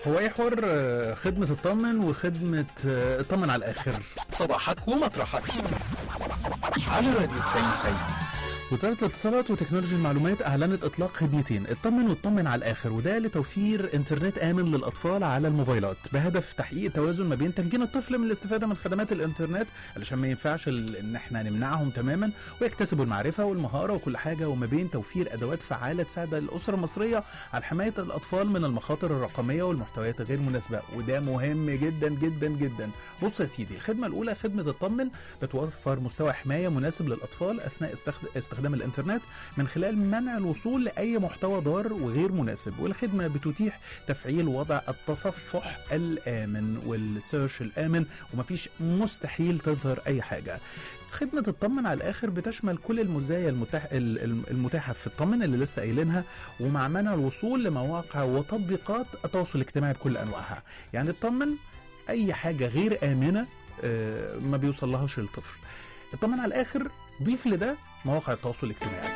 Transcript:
هو ايه حوار آه، خدمة اطمن وخدمة آه، اطمن على الآخر صباحك ومطرحك على راديو 90 وزارة الاتصالات وتكنولوجيا المعلومات أعلنت إطلاق خدمتين اطمن واطمن على الآخر وده لتوفير إنترنت آمن للأطفال على الموبايلات بهدف تحقيق توازن ما بين تمكين الطفل من الاستفادة من خدمات الإنترنت علشان ما ينفعش ال- إن إحنا نمنعهم تماما ويكتسبوا المعرفة والمهارة وكل حاجة وما بين توفير أدوات فعالة تساعد الأسرة المصرية على حماية الأطفال من المخاطر الرقمية والمحتويات الغير مناسبة وده مهم جدا جدا جدا بص يا سيدي الخدمة الأولى خدمة اطمن بتوفر مستوى حماية مناسب للأطفال أثناء استخد- استخدام الإنترنت من خلال منع الوصول لأي محتوى ضار وغير مناسب والخدمة بتتيح تفعيل وضع التصفح الآمن والسيرش الآمن ومفيش مستحيل تظهر أي حاجة خدمة اطمن على الآخر بتشمل كل المزايا المتاح ال- ال- المتاحة في اطمن اللي لسه قايلينها ومع منع الوصول لمواقع وتطبيقات التواصل الاجتماعي بكل أنواعها يعني اطمن أي حاجة غير آمنة آه، ما بيوصلهاش الطفل اطمن على الآخر ضيف لده مواقع التواصل الاجتماعي